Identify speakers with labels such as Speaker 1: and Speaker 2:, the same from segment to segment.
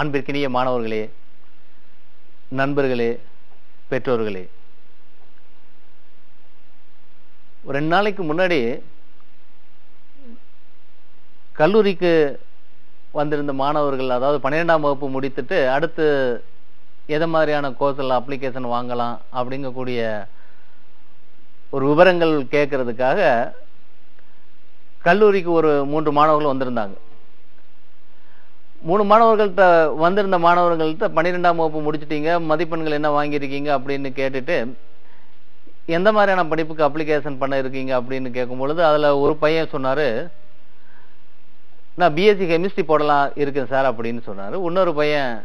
Speaker 1: அன்பிற்கினிய மாணவர்களே நண்பர்களே பெற்றோர்களே ஒரு ரெண்டு நாளைக்கு முன்னாடி கல்லூரிக்கு வந்திருந்த மாணவர்கள் அதாவது பன்னிரெண்டாம் வகுப்பு முடித்துட்டு அடுத்து எதை மாதிரியான கோர்ஸில் அப்ளிகேஷன் வாங்கலாம் அப்படிங்கக்கூடிய ஒரு விவரங்கள் கேட்கறதுக்காக கல்லூரிக்கு ஒரு மூன்று மாணவர்கள் வந்திருந்தாங்க மூணு மாணவர்கள்ட்ட வந்திருந்த மாணவர்கள்ட்ட பன்னிரெண்டாம் வகுப்பு முடிச்சிட்டீங்க மதிப்பெண்கள் என்ன வாங்கியிருக்கீங்க அப்படின்னு கேட்டுட்டு எந்த மாதிரியான படிப்புக்கு அப்ளிகேஷன் பண்ண இருக்கீங்க அப்படின்னு கேட்கும் பொழுது அதுல ஒரு பையன் சொன்னாரு நான் பிஎஸ்சி கெமிஸ்ட்ரி போடலாம் இருக்கேன் சார் அப்படின்னு சொன்னாரு இன்னொரு பையன்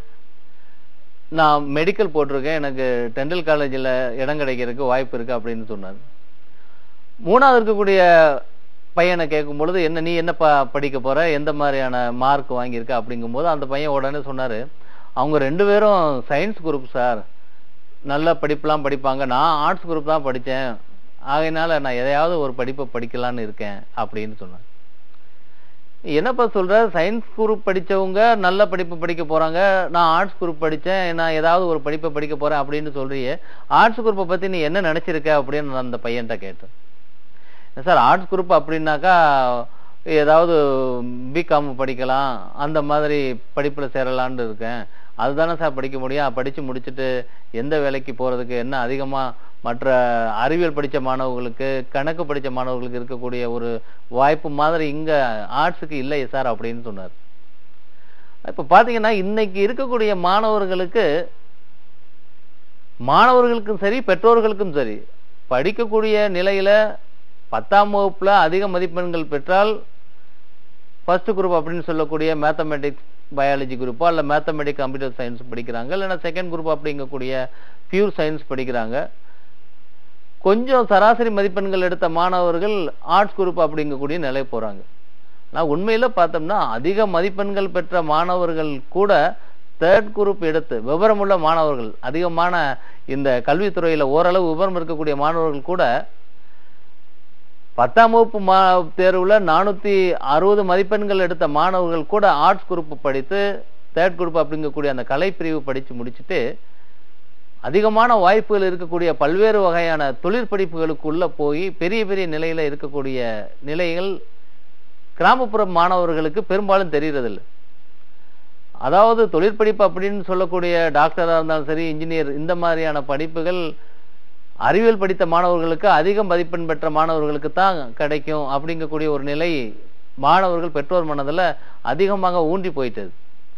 Speaker 1: நான் மெடிக்கல் போட்டிருக்கேன் எனக்கு டெண்டல் காலேஜில் இடம் கிடைக்கிறதுக்கு வாய்ப்பு இருக்கு அப்படின்னு சொன்னார் மூணாவது இருக்கக்கூடிய பையனை கேட்கும் பொழுது என்ன நீ என்ன ப படிக்க போற எந்த மாதிரியான மார்க் வாங்கியிருக்க அப்படிங்கும்போது அந்த பையன் உடனே சொன்னாரு அவங்க ரெண்டு பேரும் சயின்ஸ் குரூப் சார் நல்ல படிப்புலாம் படிப்பாங்க நான் ஆர்ட்ஸ் குரூப் தான் படித்தேன் ஆகையினால நான் எதையாவது ஒரு படிப்பை படிக்கலான்னு இருக்கேன் அப்படின்னு சொன்னேன் என்னப்பா சொல்ற சயின்ஸ் குரூப் படிச்சவங்க நல்ல படிப்பு படிக்க போறாங்க நான் ஆர்ட்ஸ் குரூப் படிச்சேன் நான் ஏதாவது ஒரு படிப்பை படிக்க போறேன் அப்படின்னு சொல்றியே ஆர்ட்ஸ் குரூப்பை பத்தி நீ என்ன நினைச்சிருக்க அப்படின்னு நான் அந்த பையன்கிட்ட கேட்டேன் சார் ஆர்ட்ஸ் குரூப் அப்படின்னாக்கா ஏதாவது பிகாம் படிக்கலாம் அந்த மாதிரி படிப்புல சேரலான்னு இருக்கேன் அதுதானே சார் படிக்க முடியும் படிச்சு முடிச்சுட்டு எந்த வேலைக்கு போறதுக்கு என்ன அதிகமா மற்ற அறிவியல் படிச்ச மாணவர்களுக்கு கணக்கு படிச்ச மாணவர்களுக்கு இருக்கக்கூடிய ஒரு வாய்ப்பு மாதிரி இங்க ஆர்ட்ஸுக்கு இல்லை சார் அப்படின்னு சொன்னார் இப்ப பாத்தீங்கன்னா இன்னைக்கு இருக்கக்கூடிய மாணவர்களுக்கு மாணவர்களுக்கும் சரி பெற்றோர்களுக்கும் சரி படிக்கக்கூடிய நிலையில பத்தாம் வகுப்புல அதிக மதிப்பெண்கள் பெற்றால் ஃபர்ஸ்ட் குரூப் அப்படின்னு சொல்லக்கூடிய மேத்தமெட்டிக்ஸ் பயாலஜி குரூப்போ அல்ல மேத்தமெட்டிக் கம்ப்யூட்டர் சயின்ஸ் படிக்கிறாங்க இல்லைன்னா செகண்ட் குரூப் அப்படிங்கக்கூடிய பியூர் சயின்ஸ் படிக்கிறாங்க கொஞ்சம் சராசரி மதிப்பெண்கள் எடுத்த மாணவர்கள் ஆர்ட்ஸ் குரூப் அப்படிங்கக்கூடிய நிலை போறாங்க நான் உண்மையில பார்த்தோம்னா அதிக மதிப்பெண்கள் பெற்ற மாணவர்கள் கூட தேர்ட் குரூப் எடுத்து விவரமுள்ள மாணவர்கள் அதிகமான இந்த கல்வித்துறையில ஓரளவு விவரம் இருக்கக்கூடிய மாணவர்கள் கூட பத்தாம் வகுப்பு மா தேர்வுல நானூத்தி அறுபது மதிப்பெண்கள் எடுத்த மாணவர்கள் கூட ஆர்ட்ஸ் குரூப் படித்து தேர்ட் குரூப் அப்படிங்கக்கூடிய அந்த கலை பிரிவு படிச்சு முடிச்சுட்டு அதிகமான வாய்ப்புகள் இருக்கக்கூடிய பல்வேறு வகையான தொழிற்படிப்புகளுக்குள்ள போய் பெரிய பெரிய நிலையில இருக்கக்கூடிய நிலைகள் கிராமப்புற மாணவர்களுக்கு பெரும்பாலும் தெரியறதில்லை அதாவது தொழிற்படிப்பு அப்படின்னு சொல்லக்கூடிய டாக்டரா இருந்தாலும் சரி இன்ஜினியர் இந்த மாதிரியான படிப்புகள் அறிவியல் படித்த மாணவர்களுக்கு அதிக மதிப்பெண் பெற்ற மாணவர்களுக்கு தான் கிடைக்கும் அப்படிங்கக்கூடிய ஒரு நிலை மாணவர்கள் பெற்றோர் மனதில் அதிகமாக ஊன்றி போயிட்டது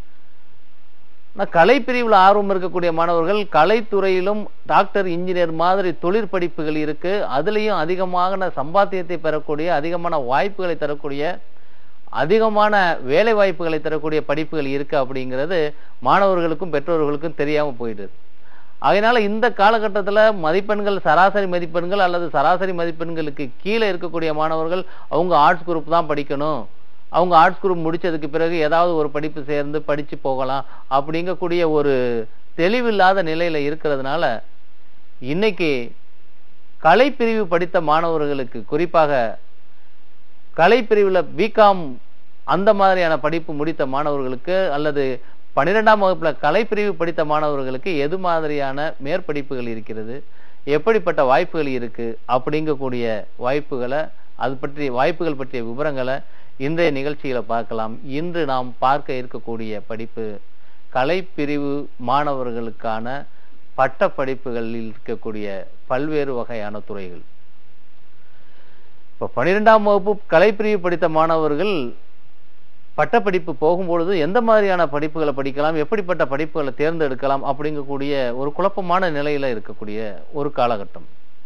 Speaker 1: கலை பிரிவில் ஆர்வம் இருக்கக்கூடிய மாணவர்கள் கலைத்துறையிலும் டாக்டர் இன்ஜினியர் மாதிரி தொழிற்படிப்புகள் இருக்கு அதுலேயும் அதிகமான சம்பாத்தியத்தை பெறக்கூடிய அதிகமான வாய்ப்புகளை தரக்கூடிய அதிகமான வேலை வாய்ப்புகளை தரக்கூடிய படிப்புகள் இருக்கு அப்படிங்கிறது மாணவர்களுக்கும் பெற்றோர்களுக்கும் தெரியாம போயிடுது அதனால இந்த காலகட்டத்தில் மதிப்பெண்கள் சராசரி மதிப்பெண்கள் அல்லது சராசரி மதிப்பெண்களுக்கு கீழே இருக்கக்கூடிய மாணவர்கள் அவங்க ஆர்ட்ஸ் குரூப் தான் படிக்கணும் அவங்க ஆர்ட்ஸ் குரூப் முடிச்சதுக்கு பிறகு ஏதாவது ஒரு படிப்பு சேர்ந்து படிச்சு போகலாம் அப்படிங்கக்கூடிய ஒரு தெளிவில்லாத நிலையில இருக்கிறதுனால இன்னைக்கு கலைப்பிரிவு படித்த மாணவர்களுக்கு குறிப்பாக கலைப்பிரிவில் பிகாம் அந்த மாதிரியான படிப்பு முடித்த மாணவர்களுக்கு அல்லது பன்னிரெண்டாம் வகுப்புல கலைப்பிரிவு படித்த மாணவர்களுக்கு எது மாதிரியான மேற்படிப்புகள் இருக்கிறது எப்படிப்பட்ட வாய்ப்புகள் இருக்கு அப்படிங்கக்கூடிய வாய்ப்புகளை அது பற்றி வாய்ப்புகள் பற்றிய விவரங்களை இன்றைய நிகழ்ச்சியில பார்க்கலாம் இன்று நாம் பார்க்க இருக்கக்கூடிய படிப்பு கலைப்பிரிவு மாணவர்களுக்கான பட்ட படிப்புகளில் இருக்கக்கூடிய பல்வேறு வகையான துறைகள் இப்ப பன்னிரெண்டாம் வகுப்பு கலைப்பிரிவு படித்த மாணவர்கள் பட்டப்படிப்பு போகும்பொழுது எந்த மாதிரியான படிப்புகளை படிக்கலாம் எப்படிப்பட்ட படிப்புகளை தேர்ந்தெடுக்கலாம் அப்படிங்கக்கூடிய ஒரு குழப்பமான நிலையில இருக்கக்கூடிய ஒரு காலகட்டம்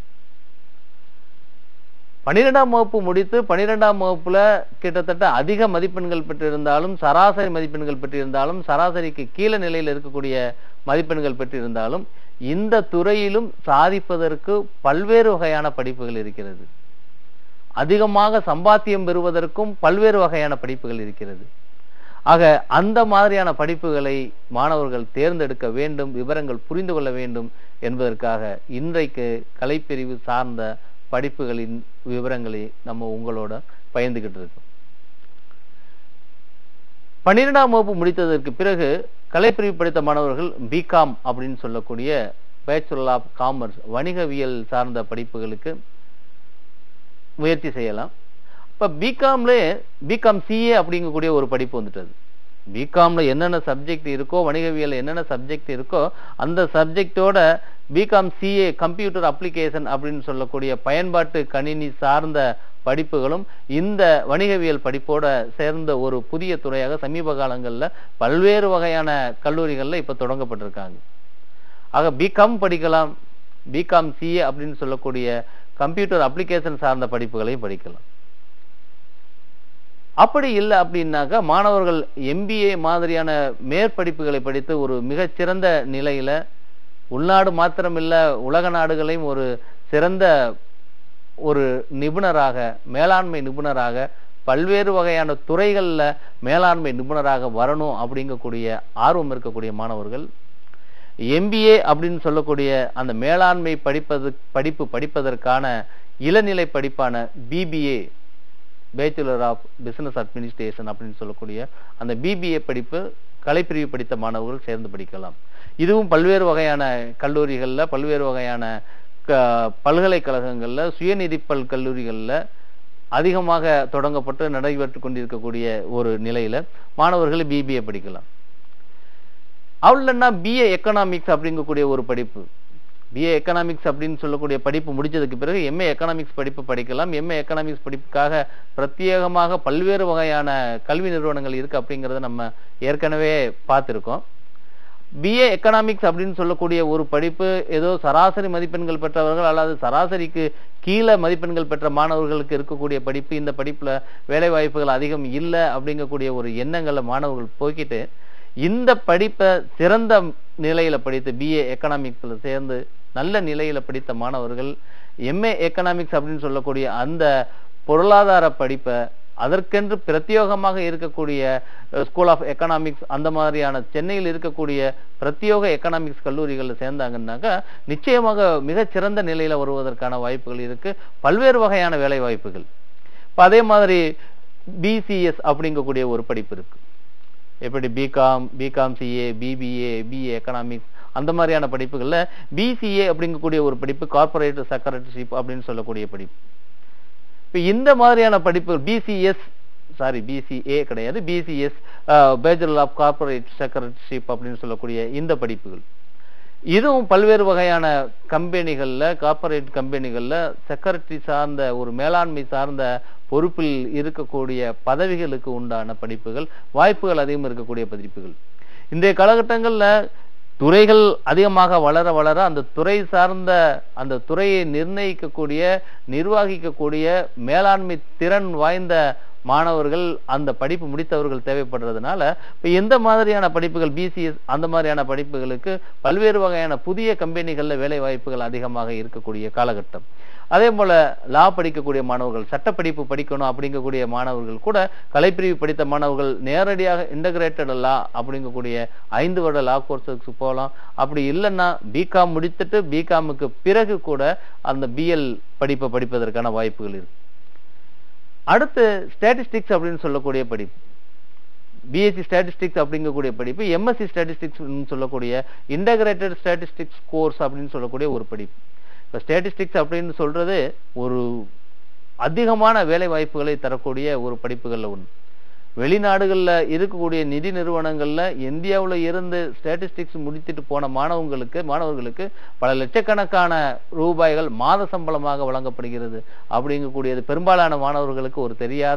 Speaker 1: பன்னிரெண்டாம் வகுப்பு முடித்து பன்னிரெண்டாம் வகுப்புல கிட்டத்தட்ட அதிக மதிப்பெண்கள் பெற்றிருந்தாலும் சராசரி மதிப்பெண்கள் பெற்றிருந்தாலும் சராசரிக்கு கீழே நிலையில் இருக்கக்கூடிய மதிப்பெண்கள் பெற்றிருந்தாலும் இந்த துறையிலும் சாதிப்பதற்கு பல்வேறு வகையான படிப்புகள் இருக்கிறது அதிகமாக சம்பாத்தியம் பெறுவதற்கும் பல்வேறு வகையான படிப்புகள் இருக்கிறது ஆக அந்த மாதிரியான படிப்புகளை மாணவர்கள் தேர்ந்தெடுக்க வேண்டும் விவரங்கள் புரிந்து கொள்ள வேண்டும் என்பதற்காக இன்றைக்கு கலைப்பிரிவு சார்ந்த படிப்புகளின் விவரங்களை நம்ம உங்களோட பகிர்ந்துகிட்டு இருக்கோம் பன்னிரெண்டாம் வகுப்பு முடித்ததற்கு பிறகு கலைப்பிரிவு படித்த மாணவர்கள் பிகாம் அப்படின்னு சொல்லக்கூடிய பேச்சுலர் ஆஃப் காமர்ஸ் வணிகவியல் சார்ந்த படிப்புகளுக்கு முயற்சி செய்யலாம் இப்போ பிகாம்ல பிகாம் சிஏ அப்படிங்கக்கூடிய ஒரு படிப்பு வந்துட்டது பிகாம்ல என்னென்ன சப்ஜெக்ட் இருக்கோ வணிகவியல் என்னென்ன சப்ஜெக்ட் இருக்கோ அந்த சப்ஜெக்டோட பிகாம் சிஏ கம்ப்யூட்டர் அப்ளிகேஷன் அப்படின்னு சொல்லக்கூடிய பயன்பாட்டு கணினி சார்ந்த படிப்புகளும் இந்த வணிகவியல் படிப்போட சேர்ந்த ஒரு புதிய துறையாக சமீப காலங்களில் பல்வேறு வகையான கல்லூரிகளில் இப்போ தொடங்கப்பட்டிருக்காங்க ஆக பிகாம் படிக்கலாம் பிகாம் சிஏ அப்படின்னு சொல்லக்கூடிய கம்ப்யூட்டர் அப்ளிகேஷன் சார்ந்த படிப்புகளையும் படிக்கலாம் அப்படி இல்லை அப்படின்னாக்கா மாணவர்கள் எம்பிஏ மாதிரியான மேற்படிப்புகளை படித்து ஒரு மிகச்சிறந்த நிலையில உள்நாடு மாத்திரமில்ல உலக நாடுகளையும் ஒரு சிறந்த ஒரு நிபுணராக மேலாண்மை நிபுணராக பல்வேறு வகையான துறைகள்ல மேலாண்மை நிபுணராக வரணும் அப்படிங்கக்கூடிய ஆர்வம் இருக்கக்கூடிய மாணவர்கள் எம்பிஏ அப்படின்னு சொல்லக்கூடிய அந்த மேலாண்மை படிப்பது படிப்பு படிப்பதற்கான இளநிலை படிப்பான BBA bachelor of business administration அப்படின்னு சொல்லக்கூடிய அந்த பிபிஏ படிப்பு கலைப்பிரிவு படித்த மாணவர்கள் சேர்ந்து படிக்கலாம் இதுவும் பல்வேறு வகையான கல்லூரிகளில் பல்வேறு வகையான க பல்கலைக்கழகங்களில் சுயநிதி பல் கல்லூரிகளில் அதிகமாக தொடங்கப்பட்டு நடைபெற்று கொண்டிருக்கக்கூடிய ஒரு நிலையில மாணவர்கள் பிபிஏ படிக்கலாம் அவ்வளோன்னா பிஏ எக்கனாமிக்ஸ் அப்படிங்கக்கூடிய ஒரு படிப்பு பிஏ எக்கனாமிக்ஸ் அப்படின்னு சொல்லக்கூடிய படிப்பு முடிச்சதுக்கு பிறகு எம்ஏ எக்கனாமிக்ஸ் படிப்பு படிக்கலாம் எம்ஏ எக்கனாமிக்ஸ் படிப்புக்காக பிரத்யேகமாக பல்வேறு வகையான கல்வி நிறுவனங்கள் இருக்கு அப்படிங்கிறத நம்ம ஏற்கனவே பார்த்துருக்கோம் பிஏ எக்கனாமிக்ஸ் அப்படின்னு சொல்லக்கூடிய ஒரு படிப்பு ஏதோ சராசரி மதிப்பெண்கள் பெற்றவர்கள் அல்லது சராசரிக்கு கீழே மதிப்பெண்கள் பெற்ற மாணவர்களுக்கு இருக்கக்கூடிய படிப்பு இந்த படிப்புல வேலை வாய்ப்புகள் அதிகம் இல்லை அப்படிங்கக்கூடிய ஒரு எண்ணங்களை மாணவர்கள் போக்கிட்டு இந்த படிப்பை சிறந்த நிலையில படித்து பிஏ எக்கனாமிக்ஸ்ல சேர்ந்து நல்ல நிலையில படித்த மாணவர்கள் எம்ஏ எக்கனாமிக்ஸ் அப்படின்னு சொல்லக்கூடிய அந்த பொருளாதார படிப்பை அதற்கென்று பிரத்யேகமாக இருக்கக்கூடிய ஸ்கூல் ஆஃப் எக்கனாமிக்ஸ் அந்த மாதிரியான சென்னையில் இருக்கக்கூடிய பிரத்யேக எக்கனாமிக்ஸ் கல்லூரிகளில் சேர்ந்தாங்கன்னாக்கா நிச்சயமாக மிகச்சிறந்த நிலையில வருவதற்கான வாய்ப்புகள் இருக்கு பல்வேறு வகையான வேலை வாய்ப்புகள் இப்போ அதே மாதிரி பிசிஎஸ் அப்படிங்கக்கூடிய ஒரு படிப்பு இருக்கு எப்படி BCom BCom CA BBA BA economics அந்த மாதிரியான படிப்புகளில் பிசிஏ அப்படிங்கக்கூடிய ஒரு படிப்பு கார்பரேட் செக்ரட்டரிஷிப் அப்படின்னு சொல்லக்கூடிய படிப்பு இப்போ இந்த மாதிரியான படிப்பு பிசிஎஸ் சாரி பிசிஏ கிடையாது BCS bachelor of corporate secretaryship அப்படின்னு சொல்லக்கூடிய இந்த படிப்புகள் இதுவும் பல்வேறு வகையான கம்பெனிகளில் கார்பரேட் கம்பெனிகளில் செக்ரட்டரி சார்ந்த ஒரு மேலாண்மை சார்ந்த பொறுப்பில் இருக்கக்கூடிய பதவிகளுக்கு உண்டான படிப்புகள் வாய்ப்புகள் அதிகம் இருக்கக்கூடிய படிப்புகள் இன்றைய காலகட்டங்களில் துறைகள் அதிகமாக வளர வளர அந்த துறை சார்ந்த அந்த துறையை நிர்ணயிக்கக்கூடிய நிர்வகிக்கக்கூடிய மேலாண்மை திறன் வாய்ந்த மாணவர்கள் அந்த படிப்பு முடித்தவர்கள் தேவைப்படுறதுனால இப்போ எந்த மாதிரியான படிப்புகள் பிசிஎஸ் அந்த மாதிரியான படிப்புகளுக்கு பல்வேறு வகையான புதிய கம்பெனிகளில் வேலை வாய்ப்புகள் அதிகமாக இருக்கக்கூடிய காலகட்டம் அதே போல லா படிக்கக்கூடிய மாணவர்கள் சட்டப்படிப்பு படிக்கணும் அப்படிங்கக்கூடிய மாணவர்கள் கூட கலைப்பிரிவு படித்த மாணவர்கள் நேரடியாக இன்டகிரேட்டட் லா அப்படிங்கக்கூடிய ஐந்து வருட லா கோர்ஸுக்கு போகலாம் அப்படி இல்லைன்னா பிகாம் முடித்துட்டு பிகாமுக்கு பிறகு கூட அந்த பிஎல் படிப்பை படிப்பதற்கான வாய்ப்புகள் இருக்கு அடுத்து ஸ்டாட்டிஸ்டிக்ஸ் அப்படின்னு சொல்லக்கூடிய படிப்பு பிஎஸ்சி ஸ்டாட்டிஸ்டிக்ஸ் அப்படிங்கக்கூடிய படிப்பு எம்எஸ்சி ஸ்டாட்டிஸ்டிக்ஸ் சொல்லக்கூடிய இன்டகிரேட்டட் ஸ்டாட்டிஸ்டிக்ஸ் கோர்ஸ் அப்படின்னு சொல்லக்கூடிய ஒரு படிப்பு இப்போ ஸ்டாட்டிஸ்டிக்ஸ் அப்படின்னு சொல்றது ஒரு அதிகமான வேலை வாய்ப்புகளை தரக்கூடிய ஒரு படிப்புகளில் ஒன்று வெளிநாடுகளில் இருக்கக்கூடிய நிதி நிறுவனங்கள்ல இந்தியாவில் இருந்து ஸ்டாட்டிஸ்டிக்ஸ் முடித்துட்டு போன மாணவங்களுக்கு மாணவர்களுக்கு பல லட்சக்கணக்கான ரூபாய்கள் மாத சம்பளமாக வழங்கப்படுகிறது அப்படிங்கக்கூடியது பெரும்பாலான மாணவர்களுக்கு ஒரு தெரியாத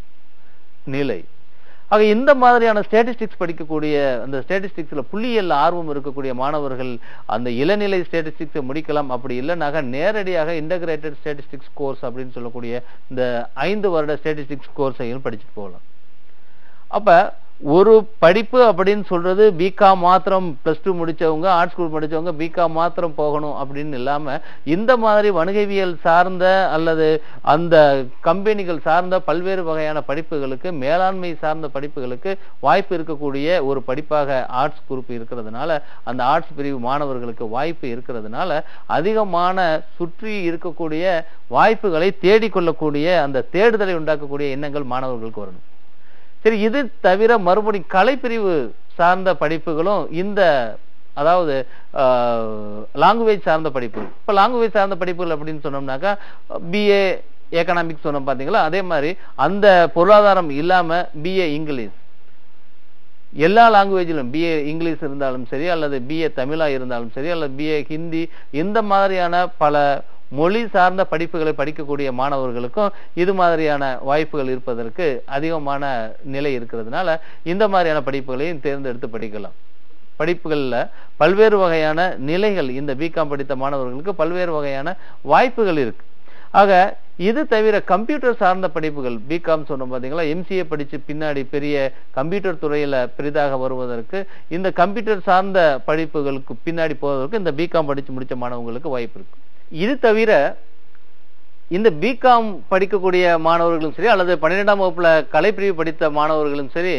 Speaker 1: நிலை ஆக இந்த மாதிரியான ஸ்டாட்டிஸ்டிக்ஸ் படிக்கக்கூடிய அந்த ஸ்டாட்டிஸ்டிக்ஸ்ல புள்ளியியல் ஆர்வம் இருக்கக்கூடிய மாணவர்கள் அந்த இளநிலை ஸ்டாட்டிஸ்டிக்ஸை முடிக்கலாம் அப்படி இல்லைனாக நேரடியாக இன்டகிரேட்டட் ஸ்டாட்டிஸ்டிக்ஸ் கோர்ஸ் அப்படின்னு சொல்லக்கூடிய இந்த ஐந்து வருட ஸ்டாட்டிஸ்டிக்ஸ் கோர்ஸையும் படிச்சுட்டு போகலாம் அப்ப ஒரு படிப்பு அப்படின்னு சொல்றது பிகாம் மாத்திரம் பிளஸ் டூ முடிச்சவங்க ஆர்ட்ஸ் ஸ்கூல் முடிச்சவங்க பிகாம் மாத்திரம் போகணும் அப்படின்னு இல்லாம இந்த மாதிரி வணிகவியல் சார்ந்த அல்லது அந்த கம்பெனிகள் சார்ந்த பல்வேறு வகையான படிப்புகளுக்கு மேலாண்மை சார்ந்த படிப்புகளுக்கு வாய்ப்பு இருக்கக்கூடிய ஒரு படிப்பாக ஆர்ட்ஸ் குரூப் இருக்கிறதுனால அந்த ஆர்ட்ஸ் பிரிவு மாணவர்களுக்கு வாய்ப்பு இருக்கிறதுனால அதிகமான சுற்றி இருக்கக்கூடிய வாய்ப்புகளை தேடிக்கொள்ளக்கூடிய அந்த தேடுதலை உண்டாக்கக்கூடிய எண்ணங்கள் மாணவர்களுக்கு வரணும் சரி இது தவிர மறுபடியும் கலைப்பிரிவு சார்ந்த படிப்புகளும் இந்த அதாவது லாங்குவேஜ் சார்ந்த படிப்பு இப்போ லாங்குவேஜ் சார்ந்த படிப்புகள் அப்படின்னு சொன்னோம்னாக்கா பிஏ எக்கனாமிக்ஸ் சொன்னோம் பார்த்தீங்களா அதே மாதிரி அந்த பொருளாதாரம் இல்லாம பிஏ இங்கிலீஷ் எல்லா லாங்குவேஜிலும் பிஏ இங்கிலீஷ் இருந்தாலும் சரி அல்லது பிஏ தமிழா இருந்தாலும் சரி அல்லது பிஏ ஹிந்தி இந்த மாதிரியான பல மொழி சார்ந்த படிப்புகளை படிக்கக்கூடிய மாணவர்களுக்கும் இது மாதிரியான வாய்ப்புகள் இருப்பதற்கு அதிகமான நிலை இருக்கிறதுனால இந்த மாதிரியான படிப்புகளையும் தேர்ந்தெடுத்து படிக்கலாம் படிப்புகளில் பல்வேறு வகையான நிலைகள் இந்த பிகாம் படித்த மாணவர்களுக்கு பல்வேறு வகையான வாய்ப்புகள் இருக்கு ஆக இது தவிர கம்ப்யூட்டர் சார்ந்த படிப்புகள் பிகாம் சொன்னோம் பார்த்தீங்களா எம்சிஏ படிச்சு பின்னாடி பெரிய கம்ப்யூட்டர் துறையில பெரிதாக வருவதற்கு இந்த கம்ப்யூட்டர் சார்ந்த படிப்புகளுக்கு பின்னாடி போவதற்கு இந்த பிகாம் படிச்சு முடிச்ச மாணவங்களுக்கு வாய்ப்பு இருக்கு இது தவிர இந்த பிகாம் படிக்கக்கூடிய மாணவர்களும் சரி அல்லது பன்னிரெண்டாம் வகுப்புல கலைப்பிரிவு படித்த மாணவர்களும் சரி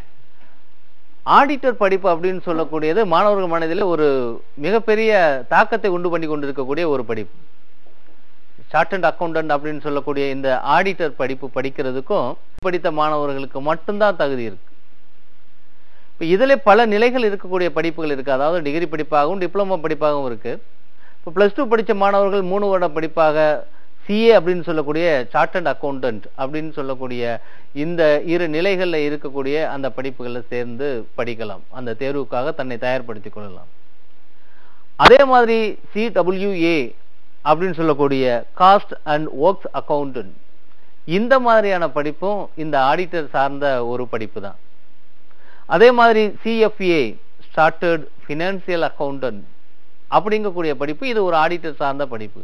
Speaker 1: ஆடிட்டர் படிப்பு அப்படின்னு சொல்லக்கூடியது மாணவர்கள் மனதில் ஒரு மிகப்பெரிய தாக்கத்தை உண்டு பண்ணி கொண்டிருக்கக்கூடிய ஒரு படிப்பு சார்ட் அண்ட் அக்கௌண்டன்ட் அப்படின்னு சொல்லக்கூடிய இந்த ஆடிட்டர் படிப்பு படிக்கிறதுக்கும் படித்த மாணவர்களுக்கு மட்டும்தான் தகுதி இருக்கு இப்போ இதில் பல நிலைகள் இருக்கக்கூடிய படிப்புகள் இருக்கு அதாவது டிகிரி படிப்பாகவும் டிப்ளமோ படிப்பாகவும் இருக்கு இப்போ ப்ளஸ் டூ படித்த மாணவர்கள் மூணு வருட படிப்பாக சிஏ அப்படின்னு சொல்லக்கூடிய சார்ட் அண்ட் அக்கௌண்டன்ட் அப்படின்னு சொல்லக்கூடிய இந்த இரு நிலைகளில் இருக்கக்கூடிய அந்த படிப்புகளில் சேர்ந்து படிக்கலாம் அந்த தேர்வுக்காக தன்னை தயார்படுத்திக் கொள்ளலாம் அதே மாதிரி சிடபிள்யூஏ அப்படின்னு சொல்லக்கூடிய காஸ்ட் அண்ட் ஒர்க்ஸ் அக்கௌண்டன்ட் இந்த மாதிரியான படிப்பும் இந்த ஆடிட்டர் சார்ந்த ஒரு படிப்பு தான் அதே மாதிரி சிஎஃப்ஏ ஸ்டார்டர்ட் ஃபினான்சியல் அக்கௌண்டன்ட் அப்படிங்கக்கூடிய படிப்பு இது ஒரு ஆடிட்டர் சார்ந்த படிப்பு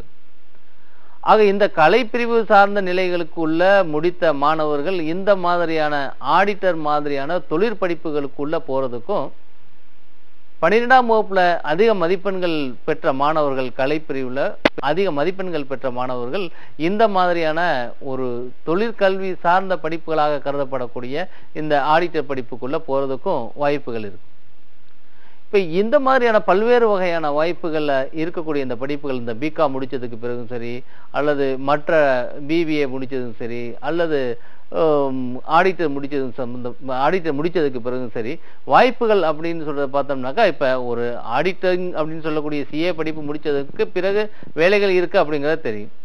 Speaker 1: ஆக இந்த கலைப்பிரிவு சார்ந்த நிலைகளுக்குள்ள முடித்த மாணவர்கள் இந்த மாதிரியான ஆடிட்டர் மாதிரியான தொழிற்படிப்புகளுக்குள்ள போறதுக்கும் பன்னிரெண்டாம் வகுப்புல அதிக மதிப்பெண்கள் பெற்ற மாணவர்கள் கலைப்பிரிவுல அதிக மதிப்பெண்கள் பெற்ற மாணவர்கள் இந்த மாதிரியான ஒரு தொழிற்கல்வி சார்ந்த படிப்புகளாக கருதப்படக்கூடிய இந்த ஆடிட்டர் படிப்புக்குள்ள போறதுக்கும் வாய்ப்புகள் இருக்கு இப்ப இந்த மாதிரியான பல்வேறு வகையான வாய்ப்புகள்ல இருக்கக்கூடிய இந்த படிப்புகள் இந்த பிகாம் முடிச்சதுக்கு பிறகும் சரி அல்லது மற்ற பிபிஏ முடிச்சதும் சரி அல்லது ஆடிட்டர் முடிச்சதும் சம்பந்தம் ஆடிட்டர் முடிச்சதுக்கு பிறகும் சரி வாய்ப்புகள் அப்படின்னு சொல்றத பார்த்தோம்னாக்கா இப்ப ஒரு ஆடிட்டரிங் அப்படின்னு சொல்லக்கூடிய சிஏ படிப்பு முடிச்சதுக்கு பிறகு வேலைகள் இருக்கு அப்படிங்கறது தெரியும்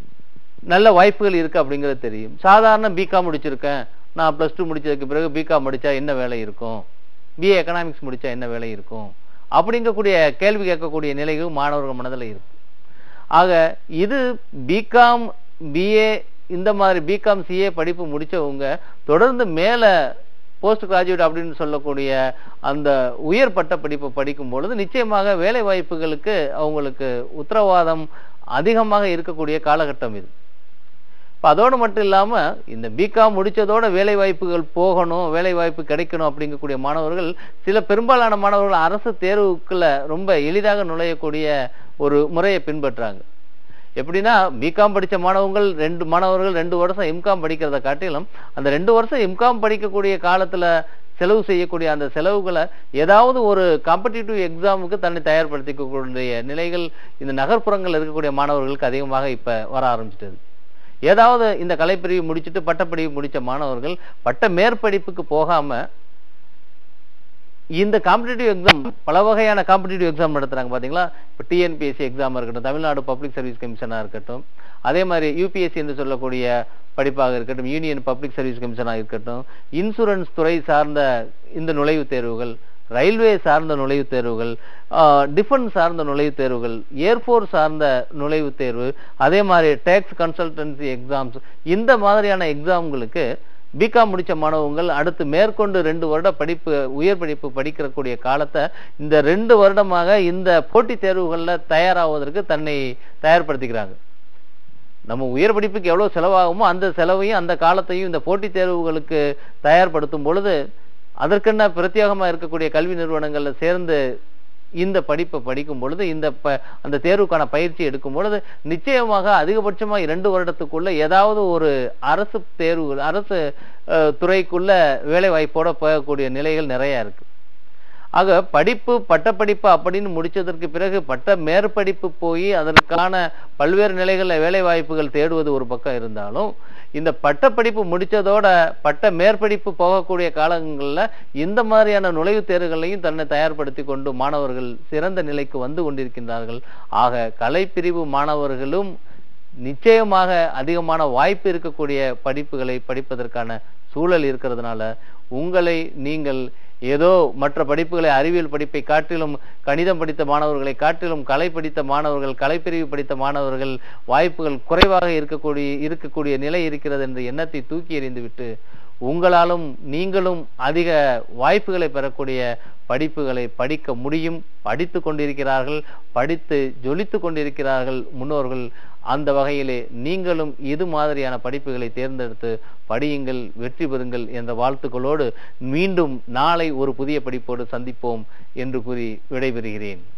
Speaker 1: நல்ல வாய்ப்புகள் இருக்கு அப்படிங்கிறது தெரியும் சாதாரண பிகாம் முடிச்சிருக்கேன் நான் பிளஸ் டூ முடிச்சதுக்கு பிறகு பிகாம் முடிச்சா என்ன வேலை இருக்கும் பிஏ எக்கனாமிக்ஸ் முடிச்சா என்ன வேலை இருக்கும் அப்படிங்கக்கூடிய கேள்வி கேட்கக்கூடிய நிலையும் மாணவர்கள் மனதில் இருக்கு ஆக இது பிகாம் பிஏ இந்த மாதிரி பிகாம் சிஏ படிப்பு முடிச்சவங்க தொடர்ந்து மேல போஸ்ட் கிராஜுவேட் அப்படின்னு சொல்லக்கூடிய அந்த உயர் பட்ட படிப்பு படிக்கும் பொழுது நிச்சயமாக வேலை வாய்ப்புகளுக்கு அவங்களுக்கு உத்தரவாதம் அதிகமாக இருக்கக்கூடிய காலகட்டம் இது இப்போ அதோடு மட்டும் இல்லாம இந்த பிகாம் முடிச்சதோட வேலை வாய்ப்புகள் போகணும் வேலை வாய்ப்பு கிடைக்கணும் அப்படிங்கக்கூடிய மாணவர்கள் சில பெரும்பாலான மாணவர்கள் அரசு தேர்வுக்குள்ள ரொம்ப எளிதாக நுழையக்கூடிய ஒரு முறையை பின்பற்றாங்க எப்படின்னா பிகாம் படிச்ச மாணவர்கள் ரெண்டு மாணவர்கள் ரெண்டு வருஷம் எம்காம் படிக்கிறத காட்டிலும் அந்த ரெண்டு வருஷம் எம்காம் படிக்கக்கூடிய காலத்துல செலவு செய்யக்கூடிய அந்த செலவுகளை ஏதாவது ஒரு காம்படிட்டிவ் எக்ஸாமுக்கு தன்னை தயார்படுத்திக்கக்கூடிய நிலைகள் இந்த நகர்ப்புறங்கள் இருக்கக்கூடிய மாணவர்களுக்கு அதிகமாக இப்ப வர ஆரம்பிச்சிட்டது ஏதாவது இந்த கலைப்பிரிவு முடிச்சுட்டு பட்டப்படிவு முடிச்ச மாணவர்கள் பட்ட மேற்படிப்புக்கு போகாம இந்த காம்படிட்டிவ் எக்ஸாம் பல வகையான காம்படிட்டிவ் எக்ஸாம் நடத்துறாங்க பாத்தீங்களா இப்போ டிஎன்பிஎஸ்சி எக்ஸாம் இருக்கட்டும் தமிழ்நாடு பப்ளிக் சர்வீஸ் கமிஷனா இருக்கட்டும் அதே மாதிரி யூபிஎஸ்சி என்று சொல்லக்கூடிய படிப்பாக இருக்கட்டும் யூனியன் பப்ளிக் சர்வீஸ் கமிஷனாக இருக்கட்டும் இன்சூரன்ஸ் துறை சார்ந்த இந்த நுழைவுத் தேர்வுகள் ரயில்வே சார்ந்த நுழைவுத் தேர்வுகள் டிஃபென்ஸ் சார்ந்த நுழைவுத் தேர்வுகள் ஏர்ஃபோர்ஸ் சார்ந்த நுழைவுத் தேர்வு அதே மாதிரி டேக்ஸ் கன்சல்டன்சி எக்ஸாம்ஸ் இந்த மாதிரியான எக்ஸாம்களுக்கு பிகாம் முடிச்ச மாணவங்கள் அடுத்து மேற்கொண்டு ரெண்டு வருட படிப்பு உயர் படிப்பு படிக்கக்கூடிய காலத்தை இந்த ரெண்டு வருடமாக இந்த போட்டித் தேர்வுகள்ல தயாராவதற்கு தன்னை தயார்படுத்திக்கிறாங்க நம்ம உயர் படிப்புக்கு எவ்வளவு செலவாகுமோ அந்த செலவையும் அந்த காலத்தையும் இந்த போட்டித் தேர்வுகளுக்கு தயார்படுத்தும் பொழுது அதற்கென்ன பிரத்யேகமா இருக்கக்கூடிய கல்வி நிறுவனங்கள்ல சேர்ந்து இந்த படிப்பை படிக்கும் பொழுது இந்த ப அந்த தேர்வுக்கான பயிற்சி எடுக்கும் பொழுது நிச்சயமாக அதிகபட்சமா இரண்டு வருடத்துக்குள்ள ஏதாவது ஒரு அரசு தேர்வு அரசு துறைக்குள்ள வேலை வாய்ப்போட போகக்கூடிய நிலைகள் நிறைய இருக்கு ஆக படிப்பு பட்டப்படிப்பு அப்படின்னு முடிச்சதற்கு பிறகு பட்ட மேற்படிப்பு போய் அதற்கான பல்வேறு நிலைகளில் வேலை வாய்ப்புகள் தேடுவது ஒரு பக்கம் இருந்தாலும் இந்த பட்டப்படிப்பு முடிச்சதோட பட்ட மேற்படிப்பு போகக்கூடிய காலங்களில் இந்த மாதிரியான நுழைவுத் தேர்வுகளையும் தன்னை தயார்படுத்தி கொண்டு மாணவர்கள் சிறந்த நிலைக்கு வந்து கொண்டிருக்கின்றார்கள் ஆக கலைப்பிரிவு மாணவர்களும் நிச்சயமாக அதிகமான வாய்ப்பு இருக்கக்கூடிய படிப்புகளை படிப்பதற்கான சூழல் இருக்கிறதுனால உங்களை நீங்கள் ஏதோ மற்ற படிப்புகளை அறிவியல் படிப்பை காட்டிலும் கணிதம் படித்த மாணவர்களை காட்டிலும் கலை படித்த மாணவர்கள் கலைப்பிரிவு படித்த மாணவர்கள் வாய்ப்புகள் குறைவாக இருக்கக்கூடிய இருக்கக்கூடிய நிலை இருக்கிறது என்ற எண்ணத்தை தூக்கி எறிந்துவிட்டு உங்களாலும் நீங்களும் அதிக வாய்ப்புகளை பெறக்கூடிய படிப்புகளை படிக்க முடியும் படித்து கொண்டிருக்கிறார்கள் படித்து ஜொலித்து கொண்டிருக்கிறார்கள் முன்னோர்கள் அந்த வகையிலே நீங்களும் இது மாதிரியான படிப்புகளை தேர்ந்தெடுத்து படியுங்கள் வெற்றி பெறுங்கள் என்ற வாழ்த்துக்களோடு மீண்டும் நாளை ஒரு புதிய படிப்போடு சந்திப்போம் என்று கூறி விடைபெறுகிறேன்